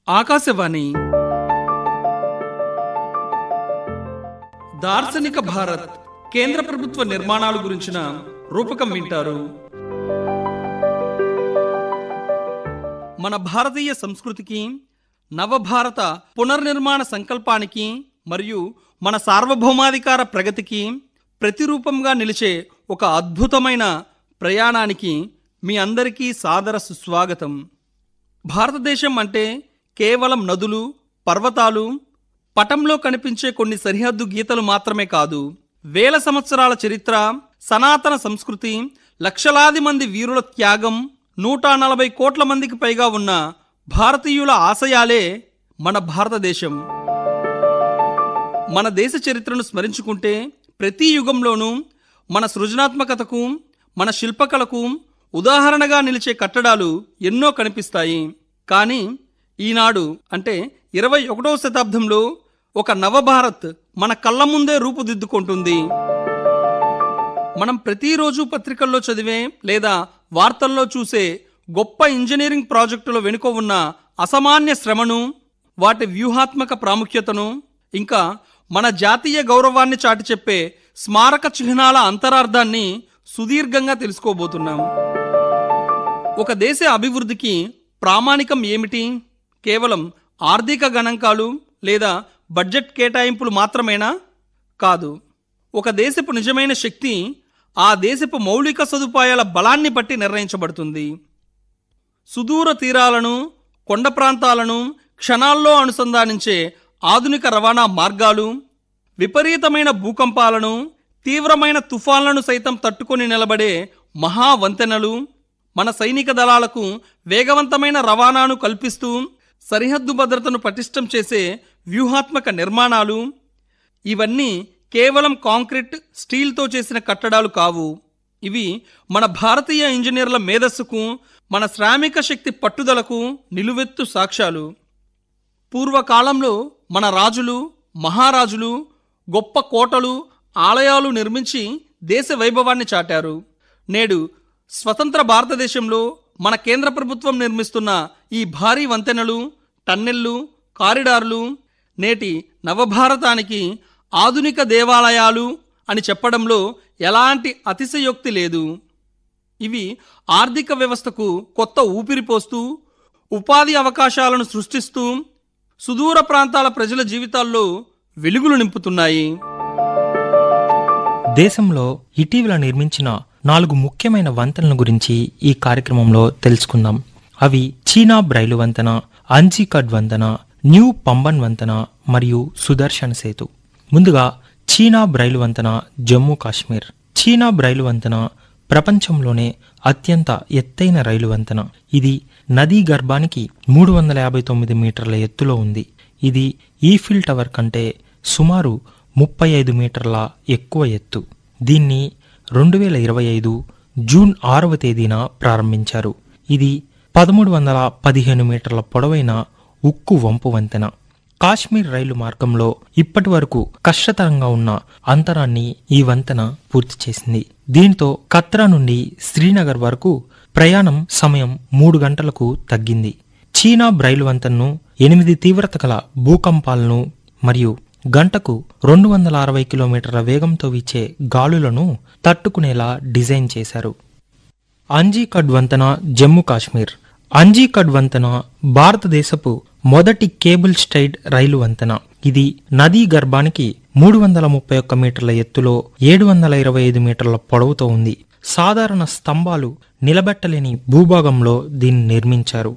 ఆకాశవాణి దార్శనిక భారత్ కేంద్ర ప్రభుత్వ నిర్మాణాల గురించిన రూపకం వింటారు మన భారతీయ సంస్కృతికి నవభారత పునర్నిర్మాణ సంకల్పానికి మరియు మన సార్వభౌమాధికార ప్రగతికి ప్రతిరూపంగా నిలిచే ఒక అద్భుతమైన ప్రయాణానికి మీ అందరికీ సాదర సుస్వాగతం భారతదేశం అంటే కేవలం నదులు పర్వతాలు పటంలో కనిపించే కొన్ని సరిహద్దు గీతలు మాత్రమే కాదు వేల సంవత్సరాల చరిత్ర సనాతన సంస్కృతి లక్షలాది మంది వీరుల త్యాగం నూట నలభై కోట్ల మందికి పైగా ఉన్న భారతీయుల ఆశయాలే మన భారతదేశం మన దేశ చరిత్రను స్మరించుకుంటే ప్రతి యుగంలోనూ మన సృజనాత్మకతకు మన శిల్పకళకు ఉదాహరణగా నిలిచే కట్టడాలు ఎన్నో కనిపిస్తాయి కానీ ఈనాడు అంటే ఇరవై ఒకటవ శతాబ్దంలో ఒక నవభారత్ మన కళ్ళ ముందే రూపుదిద్దుకుంటుంది మనం ప్రతిరోజు పత్రికల్లో చదివే లేదా వార్తల్లో చూసే గొప్ప ఇంజనీరింగ్ ప్రాజెక్టుల వెనుక ఉన్న అసామాన్య శ్రమను వాటి వ్యూహాత్మక ప్రాముఖ్యతను ఇంకా మన జాతీయ గౌరవాన్ని చాటి చెప్పే స్మారక చిహ్నాల అంతరార్థాన్ని సుదీర్ఘంగా తెలుసుకోబోతున్నాం ఒక దేశ అభివృద్ధికి ప్రామాణికం ఏమిటి కేవలం ఆర్థిక గణాంకాలు లేదా బడ్జెట్ కేటాయింపులు మాత్రమేనా కాదు ఒక దేశపు నిజమైన శక్తి ఆ దేశపు మౌలిక సదుపాయాల బలాన్ని బట్టి నిర్ణయించబడుతుంది సుదూర తీరాలను కొండ ప్రాంతాలను క్షణాల్లో అనుసంధానించే ఆధునిక రవాణా మార్గాలు విపరీతమైన భూకంపాలను తీవ్రమైన తుఫాన్లను సైతం తట్టుకొని నిలబడే మహా వంతెనలు మన సైనిక దళాలకు వేగవంతమైన రవాణాను కల్పిస్తూ సరిహద్దు భద్రతను పటిష్టం చేసే వ్యూహాత్మక నిర్మాణాలు ఇవన్నీ కేవలం కాంక్రీట్ స్టీల్తో చేసిన కట్టడాలు కావు ఇవి మన భారతీయ ఇంజనీర్ల మేధస్సుకు మన శ్రామిక శక్తి పట్టుదలకు నిలువెత్తు సాక్ష్యాలు పూర్వకాలంలో మన రాజులు మహారాజులు గొప్ప కోటలు ఆలయాలు నిర్మించి దేశ వైభవాన్ని చాటారు నేడు స్వతంత్ర భారతదేశంలో మన కేంద్ర ప్రభుత్వం నిర్మిస్తున్న ఈ భారీ వంతెనలు టన్నెళ్ళు కారిడార్లు నేటి నవభారతానికి ఆధునిక దేవాలయాలు అని చెప్పడంలో ఎలాంటి అతిశయోక్తి లేదు ఇవి ఆర్థిక వ్యవస్థకు కొత్త ఊపిరి పోస్తూ ఉపాధి అవకాశాలను సృష్టిస్తూ సుదూర ప్రాంతాల ప్రజల జీవితాల్లో వెలుగులు నింపుతున్నాయి దేశంలో ఇటీవల నిర్మించిన నాలుగు ముఖ్యమైన వంతెనల గురించి ఈ కార్యక్రమంలో తెలుసుకుందాం అవి చీనాబ్ రైలు వంతెన అంజీకడ్ వంతెన న్యూ పంబన్ వంతెన మరియు సుదర్శన్ సేతు ముందుగా చీనాబ్ రైలు వంతెన జమ్మూ కాశ్మీర్ చీనాబ్ రైలు వంతెన ప్రపంచంలోనే అత్యంత ఎత్తైన రైలు వంతెన ఇది నదీ గర్భానికి మూడు వందల యాభై తొమ్మిది మీటర్ల ఎత్తులో ఉంది ఇది ఈఫిల్ టవర్ కంటే సుమారు ముప్పై ఐదు మీటర్ల ఎక్కువ ఎత్తు దీన్ని రెండు వేల ఇరవై ఐదు జూన్ ఆరవ తేదీన ప్రారంభించారు ఇది పదమూడు వందల పదిహేను మీటర్ల పొడవైన ఉక్కు వంపు వంతెన కాశ్మీర్ రైలు మార్గంలో ఇప్పటి వరకు కష్టతరంగా ఉన్న అంతరాన్ని ఈ వంతెన పూర్తి చేసింది దీంతో కత్రా నుండి శ్రీనగర్ వరకు ప్రయాణం సమయం మూడు గంటలకు తగ్గింది చీనా రైలు వంతెనను ఎనిమిది తీవ్రత గల భూకంపాలను మరియు గంటకు రెండు వందల అరవై కిలోమీటర్ల వేగంతో వీచే గాలులను తట్టుకునేలా డిజైన్ చేశారు అంజీకడ్ వంతెన జమ్మూ కాశ్మీర్ అంజీకడ్ వంతెన భారతదేశపు మొదటి కేబుల్ స్టైడ్ రైలు వంతెన ఇది నదీ గర్భానికి మూడు వందల ముప్పై ఒక్క మీటర్ల ఎత్తులో ఏడు వందల ఇరవై ఐదు మీటర్ల పొడవుతో ఉంది సాధారణ స్తంభాలు నిలబెట్టలేని భూభాగంలో దీన్ని నిర్మించారు